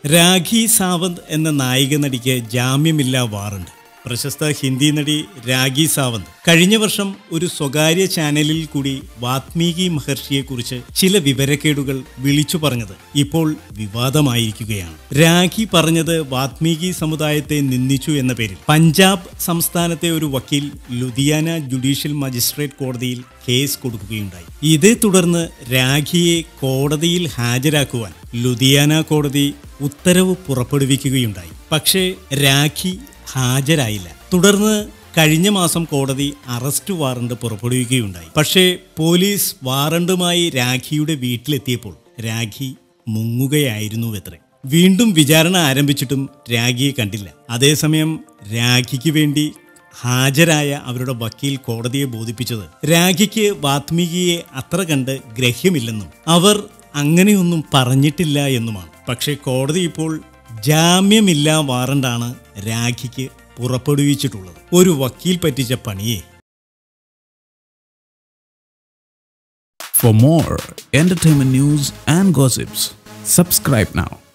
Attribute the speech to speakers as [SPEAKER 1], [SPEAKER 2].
[SPEAKER 1] രാഖി സാവന്ത് എന്ന നായിക നടിക്ക് ജാമ്യമില്ലാ വാറണ്ട് പ്രശസ്ത ഹിന്ദി നടി രാഖി സാവന്ത് കഴിഞ്ഞ വർഷം ഒരു സ്വകാര്യ ചാനലിൽ കൂടി വാത്മീകി മഹർഷിയെക്കുറിച്ച് ചില വിവരക്കേടുകൾ വിളിച്ചു പറഞ്ഞത് ഇപ്പോൾ വിവാദമായിരിക്കുകയാണ് രാഖി പറഞ്ഞത് വാത്മീകി സമുദായത്തെ നിന്ദിച്ചു എന്ന പേരിൽ പഞ്ചാബ് സംസ്ഥാനത്തെ ഒരു വക്കീൽ ലുധിയാന ജുഡീഷ്യൽ മജിസ്ട്രേറ്റ് കോടതിയിൽ കേസ് കൊടുക്കുകയുണ്ടായി ഇതേ തുടർന്ന് രാഖിയെ കോടതിയിൽ ഹാജരാക്കുവാൻ ലുധിയാന കോടതി ഉത്തരവ് പുറപ്പെടുവിക്കുകയുണ്ടായി പക്ഷേ രാഖി ഹാജരായില്ല തുടർന്ന് കഴിഞ്ഞ മാസം കോടതി അറസ്റ്റ് വാറണ്ട് പുറപ്പെടുവിക്കുകയുണ്ടായി പക്ഷേ പോലീസ് വാറണ്ടുമായി രാഖിയുടെ വീട്ടിലെത്തിയപ്പോൾ രാഖി മുങ്ങുകയായിരുന്നുവത്രേ വീണ്ടും വിചാരണ ആരംഭിച്ചിട്ടും രാഖിയെ കണ്ടില്ല അതേസമയം രാഖിക്ക് വേണ്ടി ഹാജരായ അവരുടെ വക്കീൽ കോടതിയെ ബോധിപ്പിച്ചത് രാഖിക്ക് വാത്മീകിയെ അത്ര കണ്ട് ഗ്രഹ്യമില്ലെന്നും അവർ അങ്ങനെയൊന്നും പറഞ്ഞിട്ടില്ല എന്നുമാണ് പക്ഷേ കോടതി ഇപ്പോൾ ജാമ്യമില്ലാ വാറണ്ടാണ് രാഖിക്ക് പുറപ്പെടുവിച്ചിട്ടുള്ളത് ഒരു വക്കീൽ പറ്റിച്ച പണിയേ
[SPEAKER 2] For more entertainment news and gossips, subscribe now